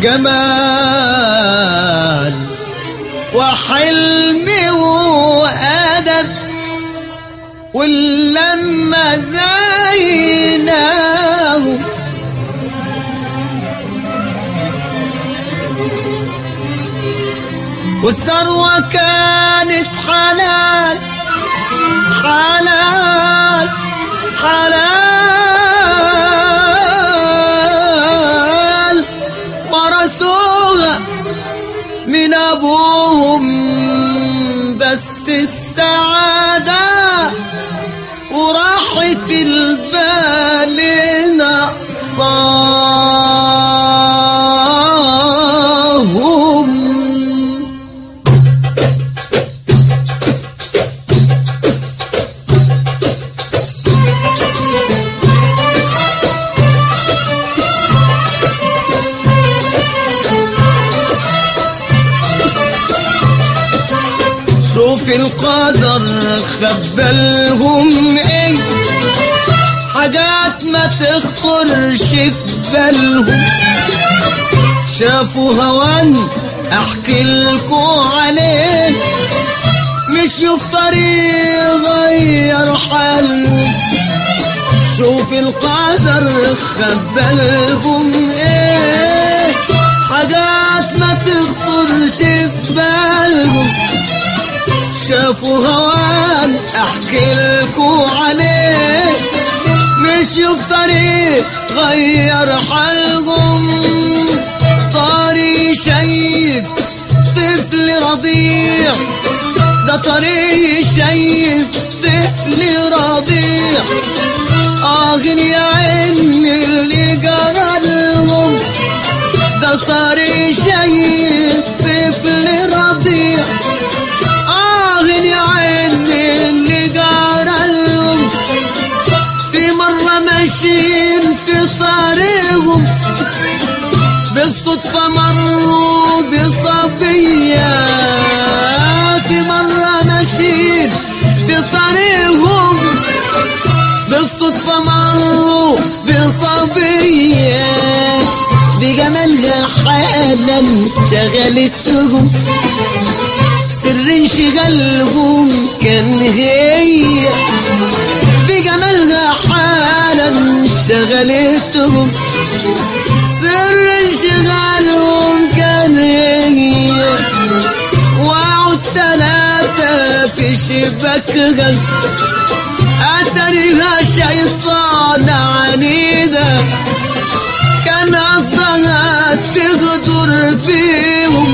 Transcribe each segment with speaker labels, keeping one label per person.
Speaker 1: جمال وحلم وأدب ولما زيناه والثروة كانت حلال حلال حلال ورثوها من أبوهم بس السعادة وراحة البال نقصاهم شوف القدر خبلهم ايه حاجات ما تخطرش في بالهم شافوا هوان احكي لكم عليه مشيوا في طريق غير حالهم شوف القدر خبلهم ايه حاجات ما تخطرش في بالهم شافوا هوان احكي لكم عليه مشيوا في طريق غير حالهم طريق شيب طفل رضيع ده طريق شيب طفل رضيع آه يا عين اللي جرى لهم ده طريق شيب طفل رضيع آه يا عين اللي جرى لهم في مرة ماشيين في طريقهم بالصدفة مروا بصبية في مرة ماشيين في طريقهم بالصدفة مروا بصبية بجمالها حالا شغلتهم سر انشغالهم كان هي بجمالها حالا شغلتهم سر انشغالهم كان هي وقعوا التلاتة في شباكها أتريها شيطان عنيدة كان قصدها تغدر بيهم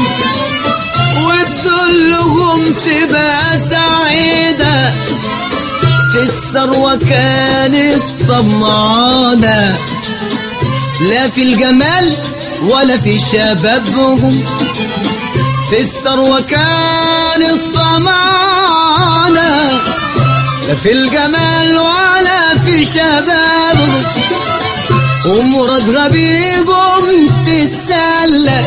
Speaker 1: وبذلهم تبقى سعيدة في الثروة كانت طمعانة لا في الجمال ولا في شبابهم في الثروة كانت طمعانة لا في الجمال ولا في شبابهم ومرادها بيهم تتسلى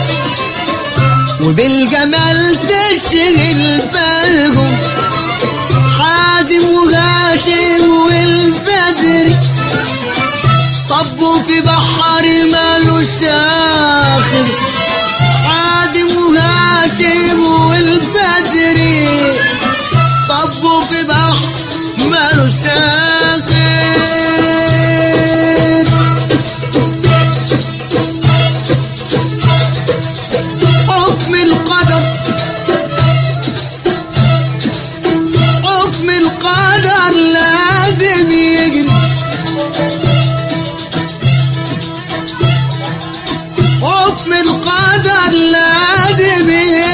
Speaker 1: وبالجمال تشغل بالهم حازم وغاشم والبدري طبوا في بحر مالوش آخر حازم وغاشم والبدري طبوا في بحر مالوش آخر حكم القدر حكم القدر لازم يجري حكم القدر لازم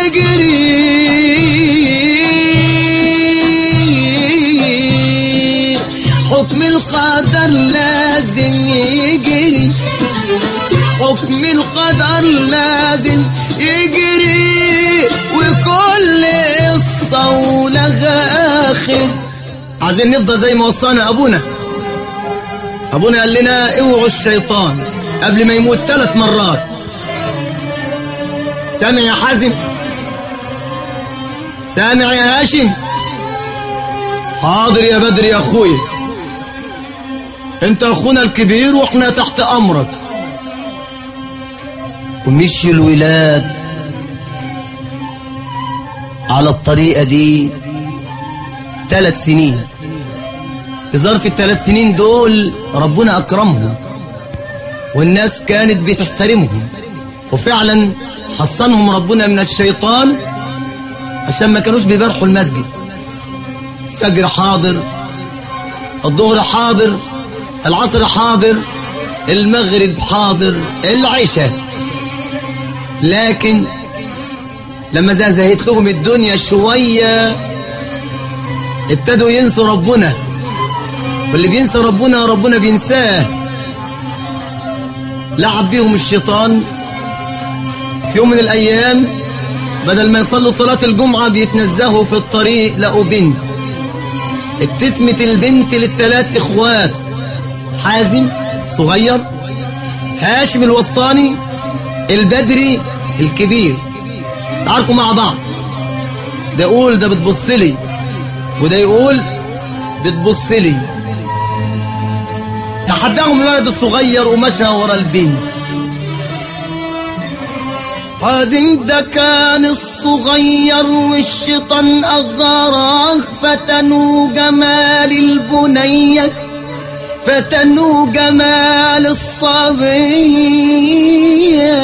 Speaker 1: يجري حكم القدر لازم يجري حكم القدر لازم يجري وكل قصة ولها آخر عايزين نفضل زي ما وصانا أبونا أبونا قال لنا اوعوا الشيطان قبل ما يموت ثلاث مرات سامع يا حازم سامع يا هاشم حاضر يا بدر يا أخوي انت أخونا الكبير واحنا تحت أمرك ومشي الولاد على الطريقة دي ثلاث سنين في ظرف الثلاث سنين دول ربنا أكرمهم والناس كانت بتحترمهم وفعلا حصنهم ربنا من الشيطان عشان ما كانوش بيبرحوا المسجد فجر حاضر الظهر حاضر العصر حاضر المغرب حاضر العشاء لكن لما زهزهت لهم الدنيا شوية ابتدوا ينسوا ربنا واللي بينسى ربنا ربنا بينساه لعب بيهم الشيطان في يوم من الأيام بدل ما يصلوا صلاة الجمعة بيتنزهوا في الطريق لقوا بنت ابتسمت البنت للثلاث إخوات حازم الصغير هاشم الوسطاني البدري الكبير تعاركوا مع بعض ده يقول ده بتبص لي وده يقول بتبص لي تحداهم الولد الصغير ومشى ورا البنت حازم ده كان الصغير والشيطان أغراه فتنوا جمال البنية فتنوا جمال الصبية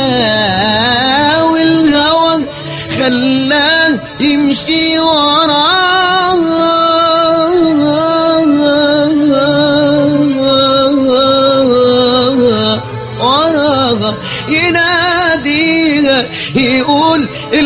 Speaker 1: والهوى خلاه يمشي وراه وراها يناديها يقول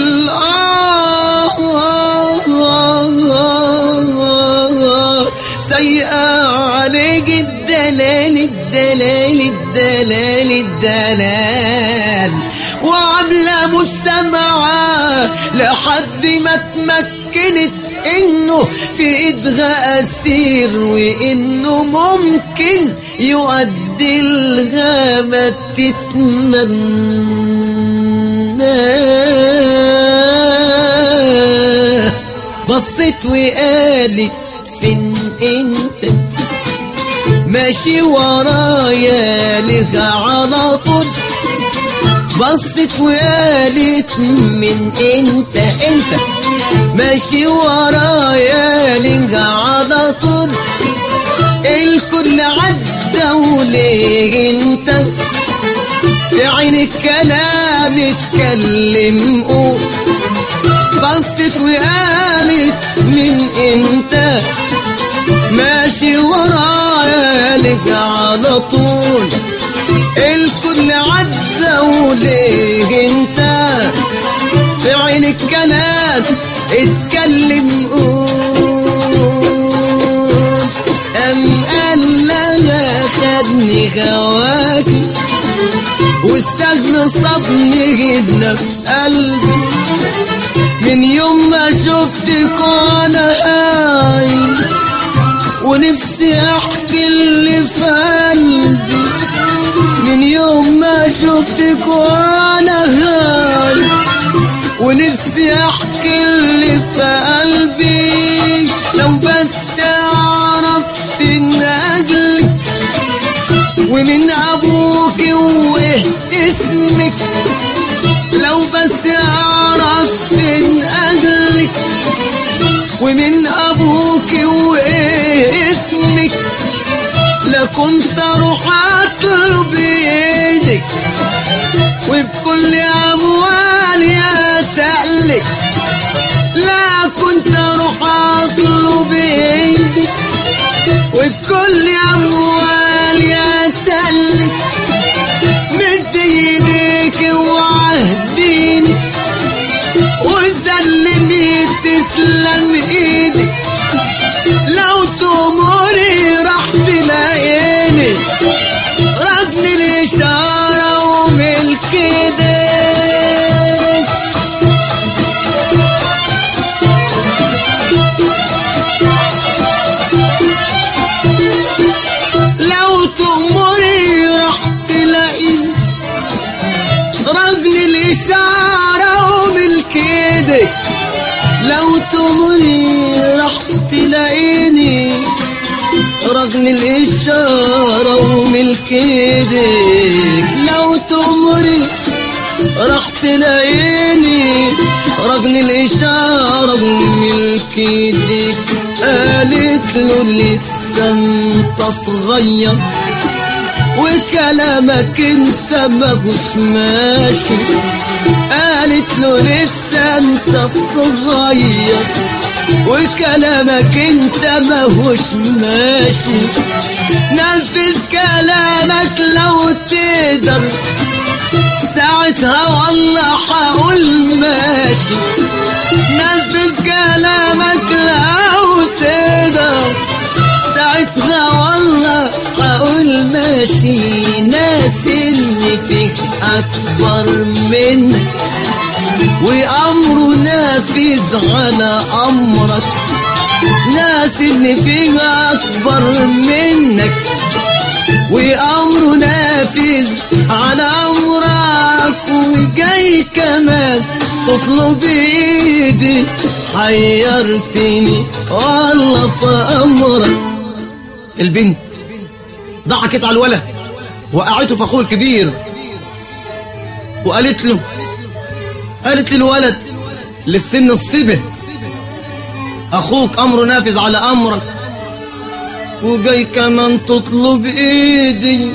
Speaker 1: الله سيئة عليك الدلال الدلال الدلال الدلال وعاملة مش سامعة لحد ما تمكنت انه في ايدها اسير وانه ممكن يؤدي الغابة تتمنى بصت وقالت فين انت ماشي ورايا لها على طول بصت وقالت من انت انت ماشي ورايا لها على طول الكل عدى وليه انت في عين الكلام اتكلم قول بصت وقالت من انت ماشي ورايا لك على طول الكل عدى وليه انت في عين الكلام اتكلم قول ام قال لها خدني غواكي والسجن صابني جدا في قلبي من يوم ما شفتك وانا هايم ونفسي احكي اللي في قلبي من يوم ما شفتك وانا هايم ونفسي احكي اللي في قلبي لو بس عرفت ان اجلك ومن ابوك وايه اسمك لو بس اعرف من اجلك ومن ابوك وايه اسمك لكنت اروح اطلب ايدك وبكل اموالي اسالك لا كنت اروح اطلب ايدك وبكل اموالي اسالك مد ايديك وعهديني وسلمي تسلم ايدك لو تمري راح تلاقيني رجل الاشاره وملك ايديك لو تأمري راح تلاقيني رجل الإشارة وملك ايدك لو تأمري راح تلاقيني رغم الإشارة وملك ايدك لو تأمري راح تلاقيني رغم الإشارة وملك ايديك قالت له لسه انت صغير وكلامك انت ماهوش ماشي قالت له لسه انت صغير وكلامك انت ماهوش ماشي نفذ كلامك لو تقدر ساعتها والله حقول ماشي نفذ كلامك لو تقدر ساعتها والله هقول ماشي ناس اللي فيك اكبر منك وامره نافذ على امرك ناس اللي فيها اكبر منك وامره نافذ على امرك وجاي كمان تطلب ايدي حيرتني والله في امرك البنت ضحكت على الولد وقعته في اخوه الكبير وقالت له قالت للولد اللي في سن الصبا اخوك امره نافذ على امرك وجاي كمان تطلب ايدي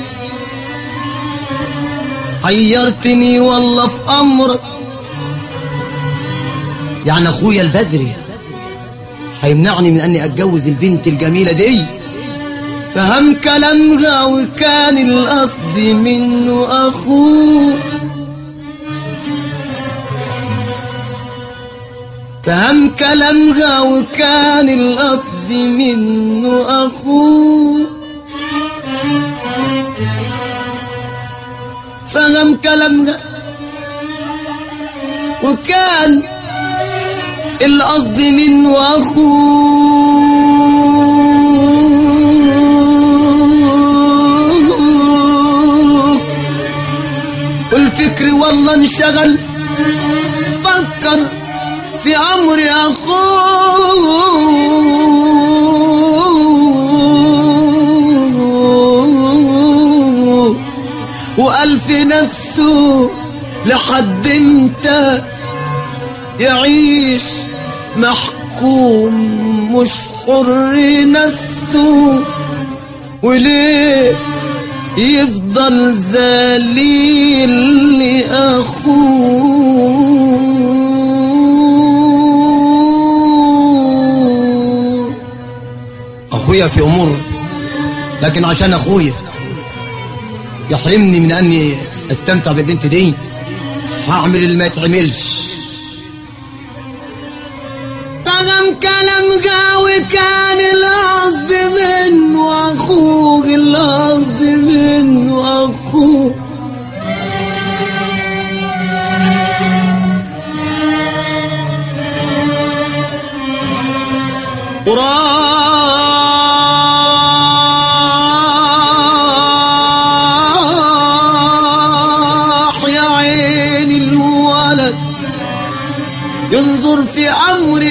Speaker 1: حيرتني والله في امرك يعني اخويا البدري هيمنعني من اني اتجوز البنت الجميله دي فهم كلامها وكان القصد منه اخوه فهم كلامها وكان القصد منه اخوه فهم كلامها وكان القصد منه اخوه والفكر والله انشغل فكر في امر اخوه وقال في نفسه لحد امتى يعيش محكوم مش حر نفسه وليه يفضل ذليل لأخوه أخويا في أمور لكن عشان أخويا يحرمني من أني أستمتع بالبنت دي هعمل اللي ما يتعملش طغم كلام قوي كان القصد منه أخوه القصد منه أخوه وراح يا عيني الولد ينظر في امر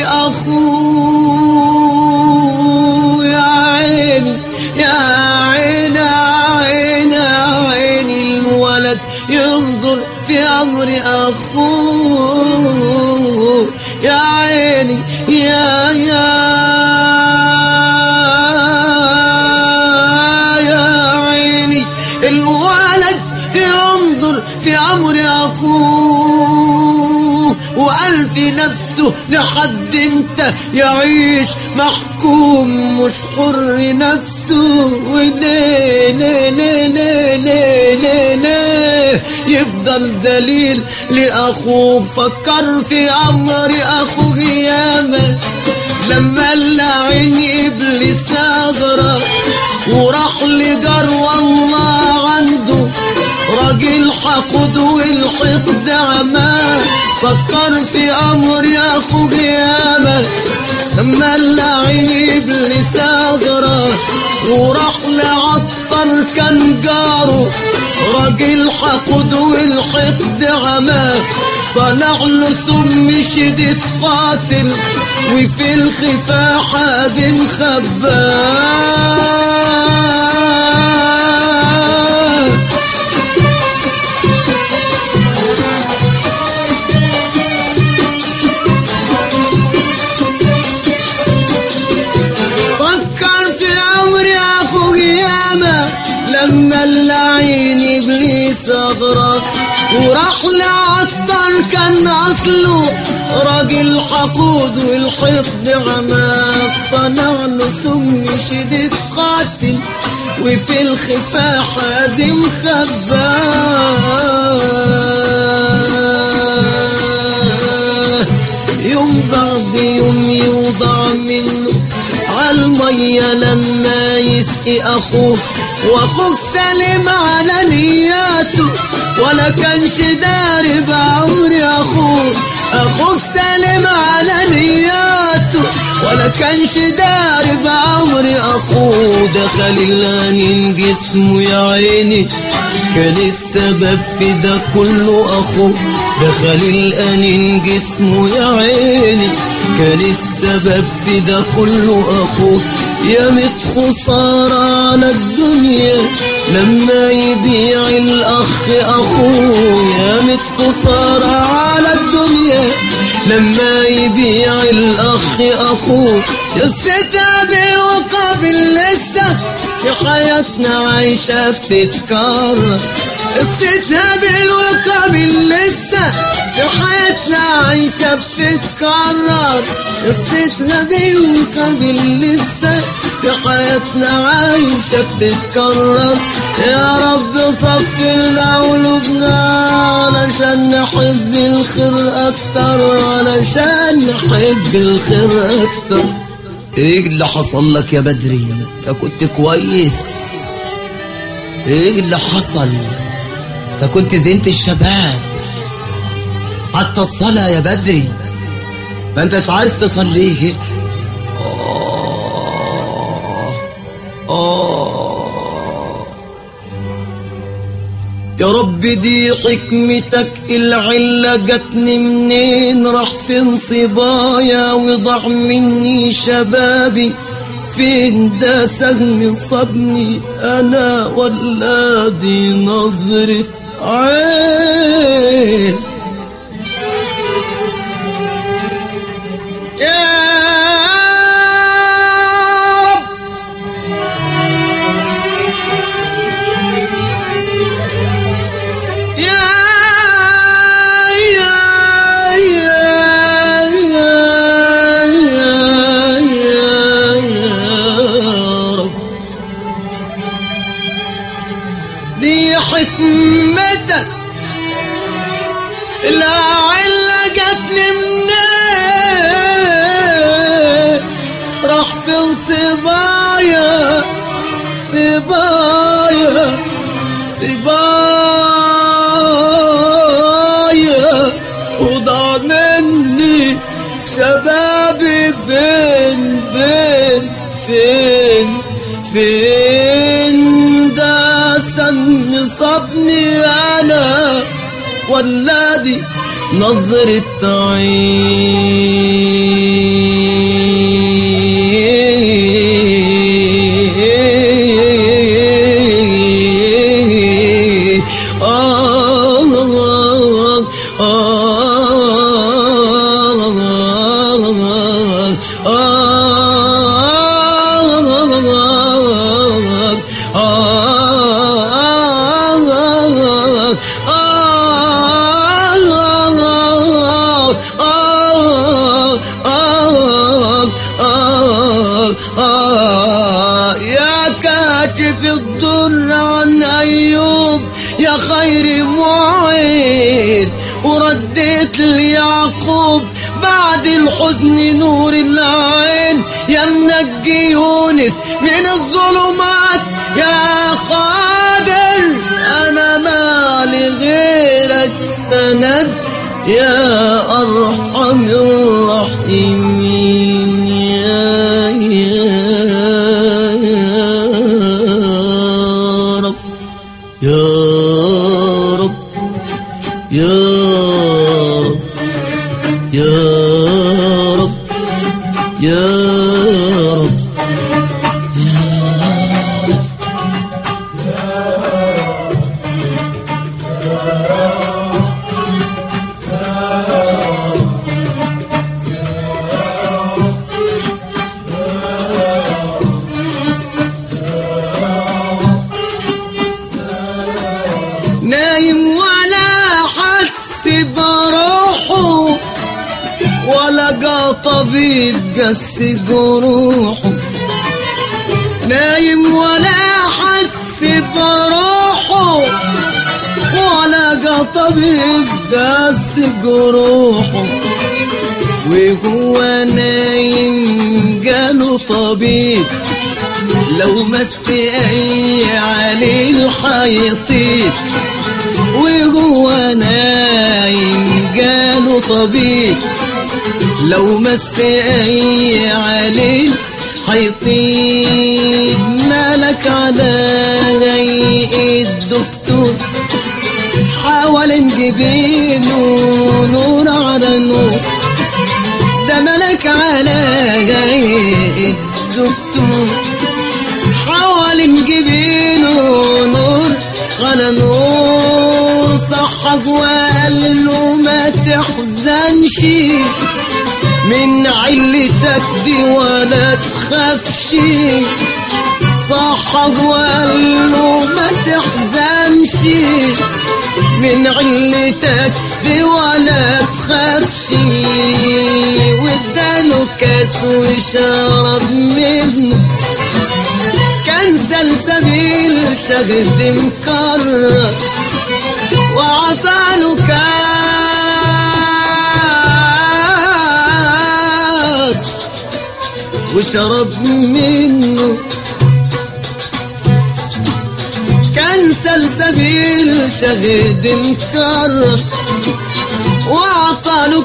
Speaker 1: اخوه يا عيني يا عيني يا عيني يا عيني الولد ينظر في امر اخوه يا عيني يا يا يا عيني الولد ينظر في امر اخوه وقال في نفسه لحد امتى يعيش محكوم مش حر نفسه وليه ليه ليه ليه ليه ليه ليه يفضل ذليل لاخوه فكر في امر اخوه ياما لما اللعين ابليس اغرق وراح لجار والله عنده راجل حقد والحقد عماه فكر في امر يا اخو ياما لما اللعين ابليس اغرق وراح لعطر كان جاره راجل حقد والحقد عماه صنع له سم شديد قاتل وفي الخفاحة دي مخباه لما اللعين ابليس اغرق وراح لعطر كان اصله راجل حقود والحقد عماك صنع له سم شديد قاتل وفي الخفاء حازم خباه يوم بعد يوم يوضع منه عالمية لما يسقي أخوه وأخوك سلم على نياته ولا كانش داري بعمر أخوه أخوك سلم على نياته ولا كانش داري بعمر أخوه دخل الأنين جسمه يا عيني كان السبب في ده كله أخوه دخل الأنين جسمه يا عيني كان السبب في ده كله أخوه يا مت خسارة على الدنيا لما يبيع الأخ أخوه يا مت خسارة على الدنيا لما يبيع الأخ أخوه يا ستة بالوقابل لسه في حياتنا عايشة بتتكرر قصتها بالوقابل لسه في حياتنا عايشة بتتكرر قصتها بالوقابل لسه في حياتنا عايشة بتتكرر يا رب صفي لنا قلوبنا علشان نحب الخير أكتر علشان نحب الخير أكتر ايه اللي حصل لك يا بدري انت كنت كويس ايه اللي حصل انت كنت زينة الشباب حتى الصلاة يا بدري ما انتش عارف تصليه آه آه يا رب دي حكمتك العلة جاتني منين راح فين صبايا وضع مني شبابي فين ده سهم صبني انا ولا دي نظرة عين يا رب يا يا يا يا يا يا رب دي حكمتك العلة جاتني منين راح في صبايا صبايا صبايا وضع مني شبابي فين فين فين فين ده سم صبني انا ولادي نظرة عين آه يا كاشف الضر عن أيوب يا خير معيد ورديت ليعقوب بعد الحزن نور العين يا منجي يونس من الظلمات يا قادر أنا ما لغيرك سند يا أرحم الراحمين يا, يا, يا رب يا رب يا رب يا رب يا رب طبيب قس جروحه نايم ولا حس بروحه ولا جا طبيب قس جروحه وهو نايم جاله طبيب لو مس اي عليه الحيطيط وهو نايم جاله طبيب لو مس اي عليه حيطيب مالك على غي الدكتور حاول نجيبينه نور على نور ده مالك على غي الدكتور حاول نجيبينه نور على نور صحك وقال له ما تحزنش من علتك دي ولا تخافش صحك وقال له ما تحزنش من علتك دي ولا تخافش واداله كاس وشرب منه كان سلسبيل شغل مكرر وعطاله كاس وشرب منه كان سلسبيل شهد مكرر وعطاله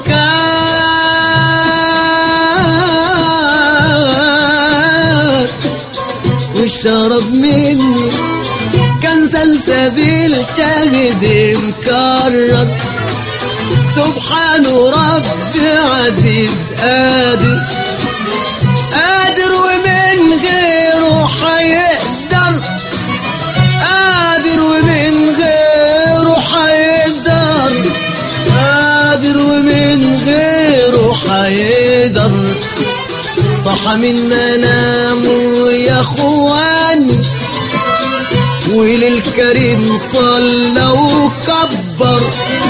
Speaker 1: كاس وشرب منه كان سلسبيل شهد مكرر سبحانه رب عزيز قادر قادر ومن غيره حيقدر قادر ومن غيره حيقدر قادر ومن غيره حيقدر صحى من منامه يا اخواني وللكريم صلى وكبر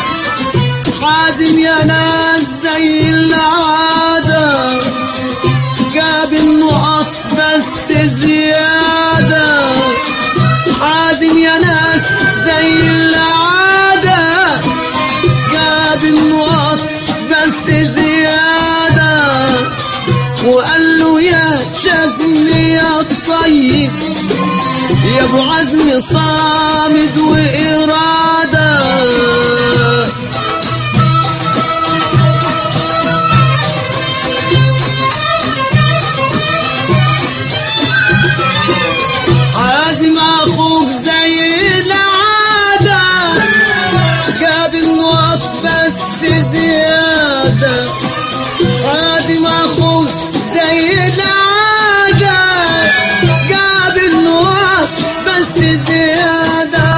Speaker 1: حازم يا ناس زي العادة جاب النقط بس زيادة حازم يا ناس زي العادة جاب النقط بس زيادة وقال له يا شكل يا طيب يا ابو عزم صامد وإرادة عازم اخوك زي العادة جاب النقط بس زيادة عازم اخوك زي العادة جاب النقط بس زيادة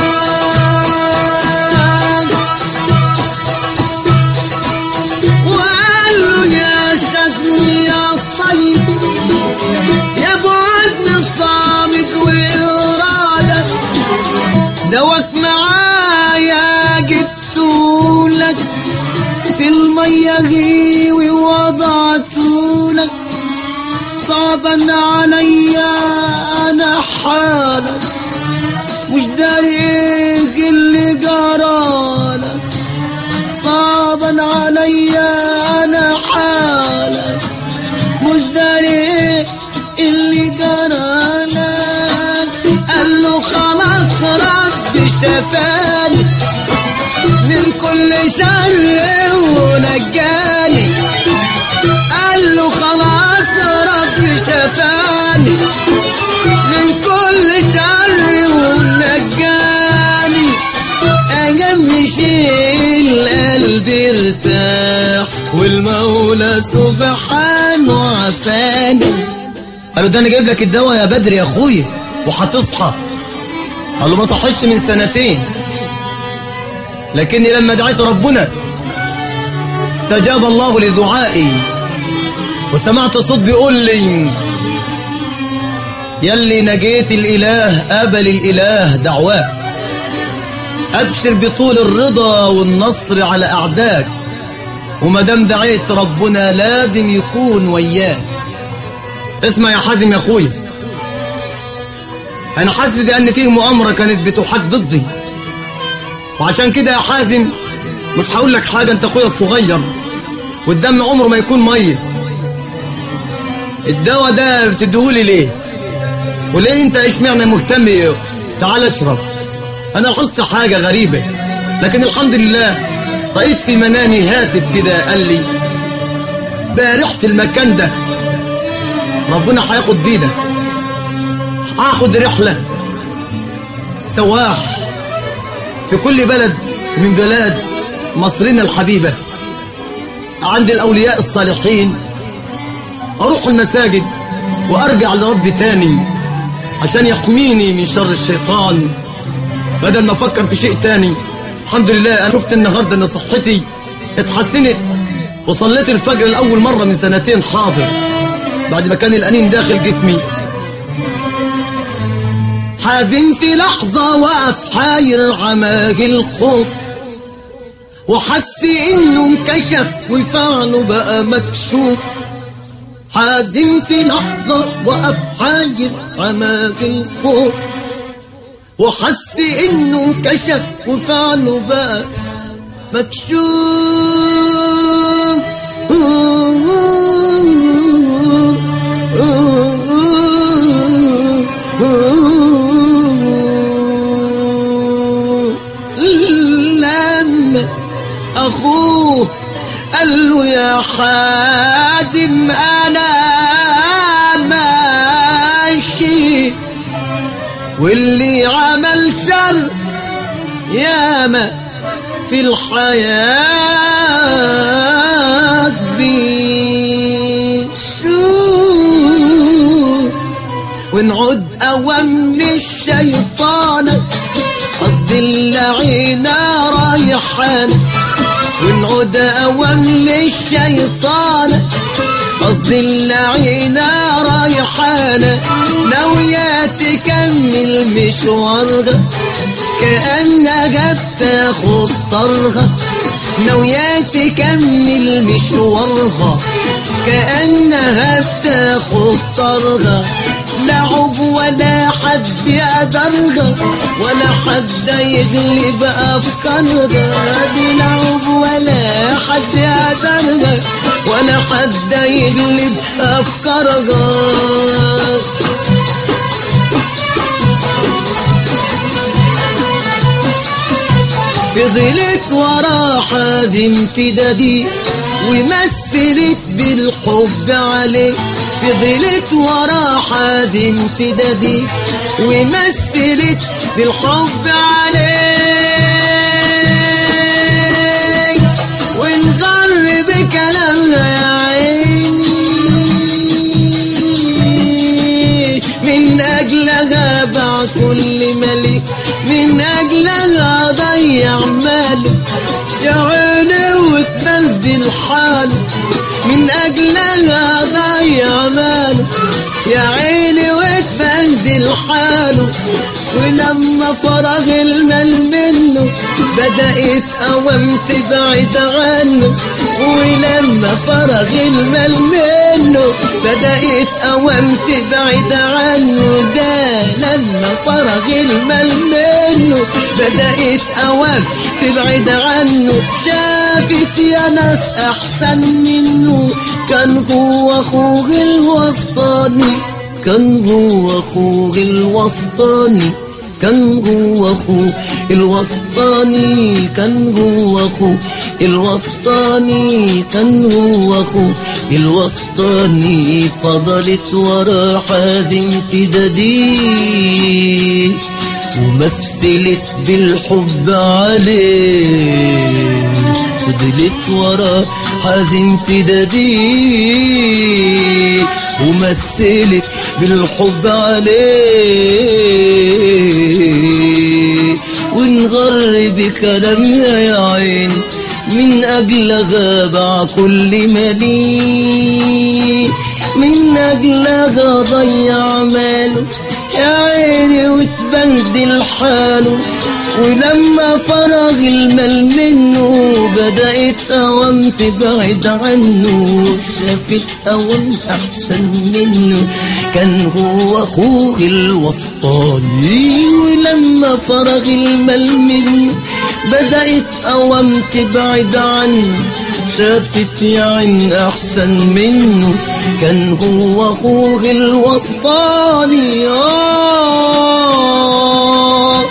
Speaker 1: وقال له يا شكل يا طيب يا ابو عزم الصامت وإرادة دوك معايا جبتولك في المية غيوي وضعتولك صعبا عليا انا حالك مش داري ايه اللي جرالك صعبا عليا انا حالك مش داري ايه اللي جرالك قال له خلاص ربي شفاني من كل شر ونجاني قال له خلاص ربي شفاني من كل شر ونجاني أجم شيء القلب ارتاح والمولى سبحانه عفاني قالوا ده انا جايب لك الدواء يا بدر يا اخويا وهتصحى قال له ما صحيتش من سنتين لكني لما دعيت ربنا استجاب الله لدعائي وسمعت صوت بيقول لي يلي نجيت الإله قبل الإله دعواك أبشر بطول الرضا والنصر على أعداك وما دام دعيت ربنا لازم يكون وياه اسمع يا حازم يا اخويا انا حاسس بان فيه مؤامره كانت بتحاك ضدي وعشان كده يا حازم مش هقول لك حاجه انت اخويا الصغير والدم عمره ما يكون ميه الدواء ده بتديهولي ليه وليه انت اشمعنى مهتم تعال اشرب انا لاحظت حاجه غريبه لكن الحمد لله رأيت في منامي هاتف كده قال لي بارحة المكان ده ربنا هياخد بيدك هاخد رحلة سواح في كل بلد من بلاد مصرنا الحبيبة عند الأولياء الصالحين أروح المساجد وأرجع لربي تاني عشان يحميني من شر الشيطان بدل ما أفكر في شيء تاني الحمد لله أنا شفت النهاردة أن صحتي اتحسنت وصليت الفجر لأول مرة من سنتين حاضر بعد ما كان الأنين داخل جسمي حازم في لحظة وقف حاير عماه الخوف وحس انه انكشف وفعله بقى مكشوف حازم في لحظة وقف حاير عماه الخوف وحس انه انكشف وفعله بقى مكشوف لما اخوه قال له يا حازم انا ماشي واللي عمل شر ياما في الحياة بيشوف ونعد أوام للشيطان قصد اللعينة رايحان ونعود أوام للشيطان قصد اللعينة رايحانة ناوية تكمل مشوارها كأنها بتاخد طرها ناوية تكمل مشوارها كأنها بتاخد طرها لا عب ولا حد يقدرها ولا حد يغلب أفكارها دي لا عب ولا حد يقدرها ولا حد يغلب أفكارها فضلت ورا حازم تدادي ومثلت بالحب عليه فضلت ورا حازم تدادي ومثلت بالحب عليه ونغر بكلامها يا عيني من أجلها باع كل ملك من أجلها ضيع ماله يا عيني وتبدل حاله من أجلها ضيع ماله يا عيني وتبدل حاله ولما فرغ المال منه بدأت أوام تبعد عنه ولما فرغ المال منه بدأت أوام تبعد عنه ده لما فرغ المال منه بدأت أوام تبعد عنه شافت يا ناس أحسن منه كان هو أخوه الوسطاني كان هو أخوه الوسطاني كان هو أخوه الوسطاني كان هو أخوه الوسطاني كان هو أخوه الوسطاني فضلت ورا حازم تداديه ومثلت بالحب عليه فضلت ورا حازم تداديه ومثلت بالحب عليه ونغر بكلامها يا عين من أجلها باع كل مليء من أجلها ضيع ماله يا عيني وتبهدل حاله ولما فرغ المال منه بدأت أوام تبعد عنه شافت أوام أحسن منه كان هو أخوه الوسطاني ولما فرغ المال منه بدأت أوام تبعد عنه شافت يا عين أحسن منه كان هو أخوه الوسطاني آه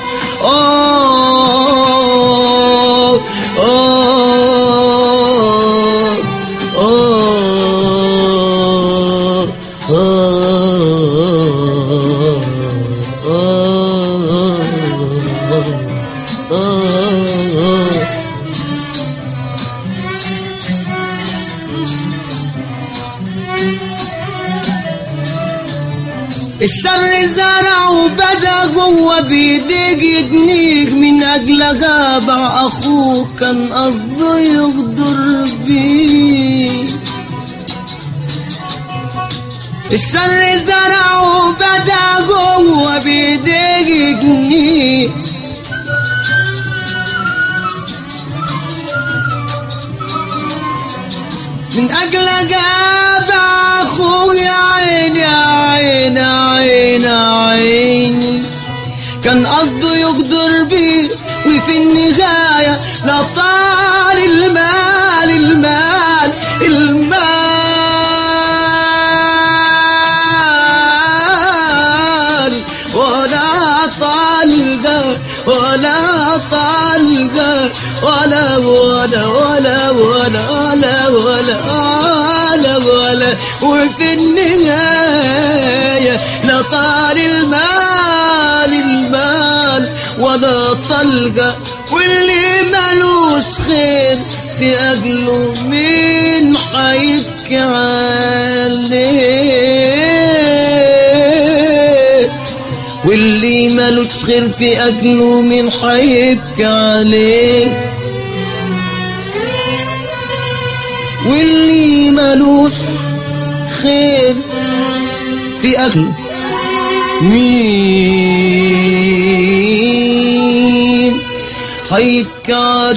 Speaker 1: آه آه آه آه الشر زرع وبدا جوه بيديك يجنيك من اجل غابع اخوه كان قصده يغدر بيه الشر زرع وبدا جوه بيديك يجنيك من اجل جاب اخويا عيني عيني عيني عيني كان قصده يغدر بيه وفي النهاية لا طال المال المال المال ولا طلقة ولا طلقة ولا ولا ولا ولا ولا ولا ولا ولا وفي النهاية لا طال المال المال ولا طلقة واللي ملوش خير في أجله مين حيبكي عليه واللي ملوش خير في أجله مين حيبكي عليه واللي ملوش خير في أجله مين حيبكي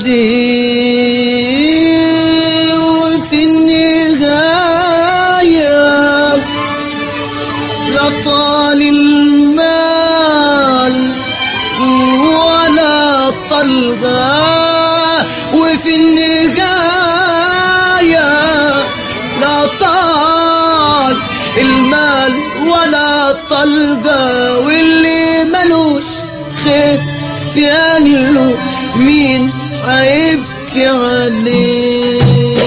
Speaker 1: عليه وفي النهاية لا طال المال ولا طلقة وفي النهاية لا طال المال ولا طلقة واللي ملوش خير في أهله مين هيبكي عليه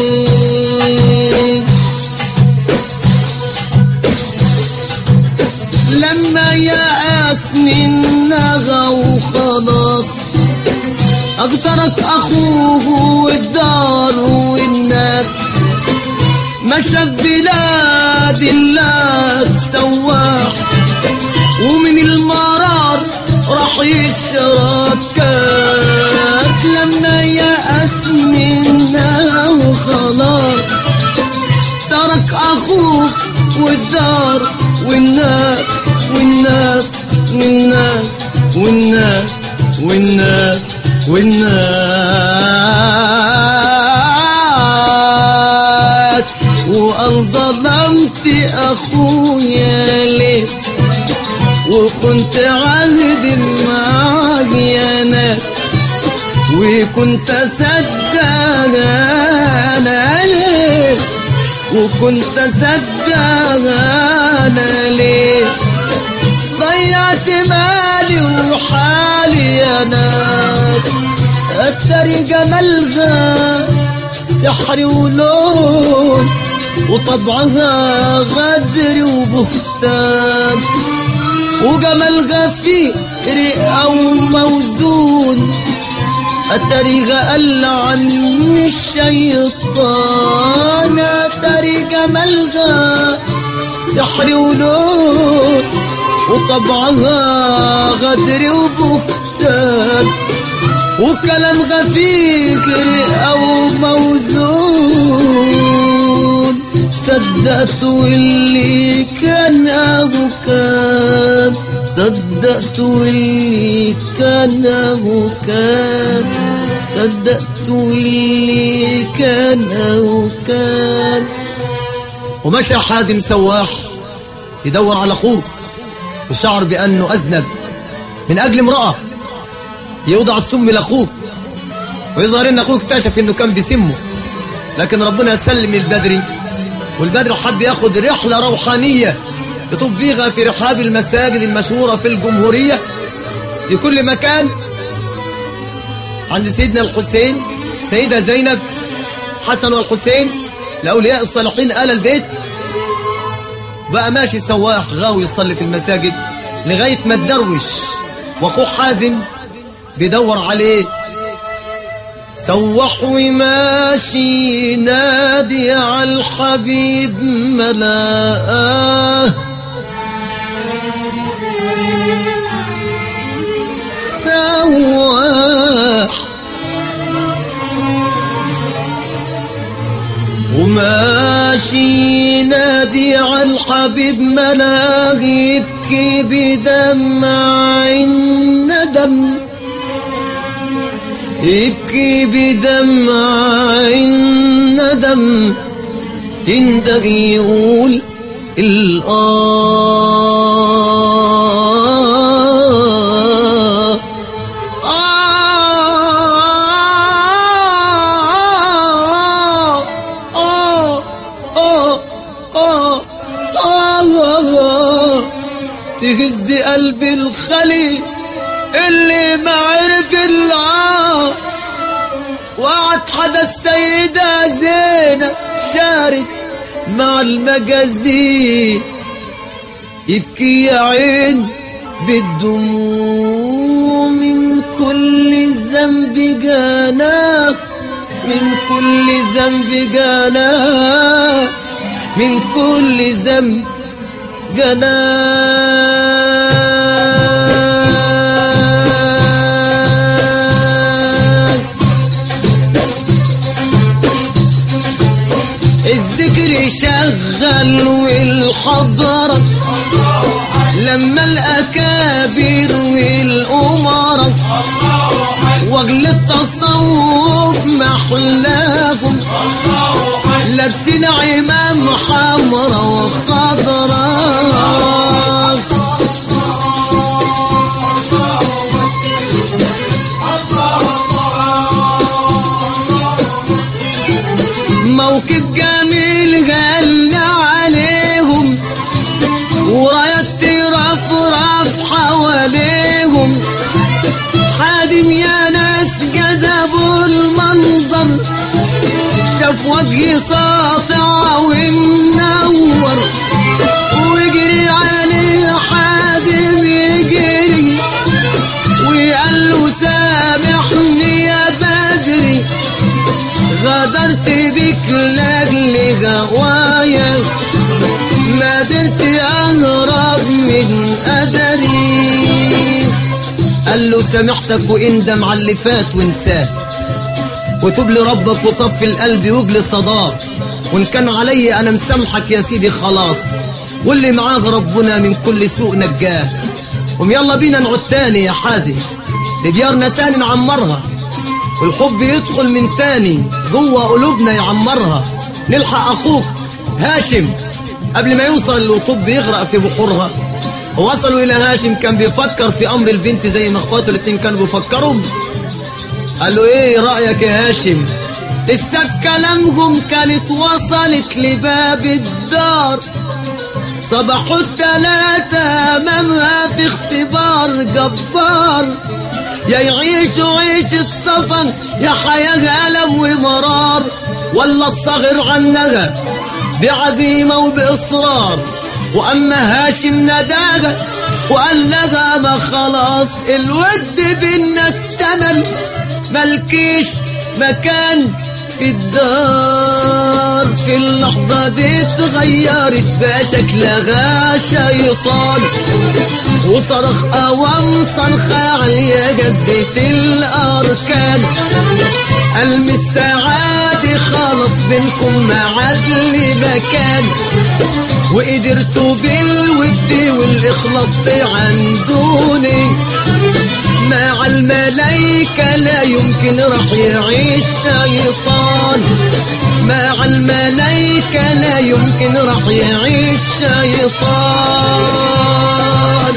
Speaker 1: لما يأس منها وخلاص أقدرك أخوه والدار والناس مشى في بلاد الله سواح ومن المرار راح يشرب كاس لما يأس منها وخلاص ترك أخوه والدار والناس والناس والناس والناس والناس والناس وقال ظلمت أخويا ليه وكنت عهد معاك يا ناس وكنت أصدق أنا ليه وكنت أصدق أنا ليه ضيعت مالي وحالي يا ناس التري جمالها سحر ولون وطبعها غدر وبهتان وجمالها فيه رئة وموزون أتريغ قال عني الشيطان أتري جمالها سحر ولون وطبعها غدر وبهتان وكلام غفير أو موزون صدقت واللي كان أبو كان صدقت واللي كان انه كان صدقت اللي كان او كان ومشى حازم سواح يدور على اخوه وشعر بانه اذنب من اجل امراه يوضع السم لاخوه ويظهر ان اخوه اكتشف انه كان بيسمه لكن ربنا سلم البدري والبدر حب ياخد رحله روحانيه يطوف بيها في رحاب المساجد المشهوره في الجمهوريه في كل مكان عند سيدنا الحسين السيده زينب حسن والحسين الاولياء الصالحين ال البيت بقى ماشي سواح غاوي يصلي في المساجد لغايه ما الدروش واخوه حازم بيدور عليه سوح وماشي نادي على الحبيب ملاقاه سواح وماشي نادي على الحبيب ملاقي يبكي بدمع الندم يبكي بدمع الندم يندق يقول الآه آه آه آه آه آه تهز قلبي الخلي اللي ما عرف الله وقعد حدا السيدة زينة شارد مع المجازين يبكي يا عين بالدموع من كل ذنب جناه من كل ذنب جناه من كل ذنب جناه الذكر شغل والحضرة لما الأكابر والأمراء واغلى التصوف محلاهم لابسين عمام حمرا وخضرا موكب جميل غنى عليهم ورايات ترفرف حواليهم حادم يا ناس جذبوا المنظر شاف وجهي ساطع ومنور ويجري عليه حازم يجري وقال له سامحني يا بدري غدرت بك لاجل جوايا ما قدرت اهرب من قدري قال له سامحتك واندم على اللي فات وانساه وتوب لربك وصفي القلب واجلس صداق وان كان علي انا مسامحك يا سيدي خلاص واللي معاه ربنا من كل سوء نجاه قوم يلا بينا نعود تاني يا حازم لديارنا تاني نعمرها والحب يدخل من تاني جوه قلوبنا يعمرها نلحق اخوك هاشم قبل ما يوصل لطب يغرق في بحورها ووصلوا الى هاشم كان بيفكر في امر البنت زي ما اخواته الاتنين كانوا بيفكروا قال له ايه رايك يا هاشم لسه في كلامهم كانت وصلت لباب الدار صباحوا التلاتة أمامها في اختبار جبار يا يعيشوا عيشة صفن يا حياة ألم ومرار ولا الصغر عنها بعزيمة وبإصرار وأما هاشم نداها وقال لها ما خلاص الود بينا اكتمل ملكيش مكان في الدار في اللحظة دي اتغيرت بقى شكلها شيطان وصرخ قوام صرخة عالية جدت الأركان المس سعادي خلص بينكم معاد لي مكان وقدرتوا بالود والإخلاص عندوني مع الملايكة لا يمكن راح يعيش شيطان مع الملايكة لا يمكن راح يعيش شيطان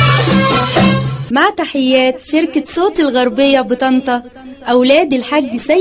Speaker 2: مع تحيات شركة صوت الغربية بطنطا أولاد الحاج سيد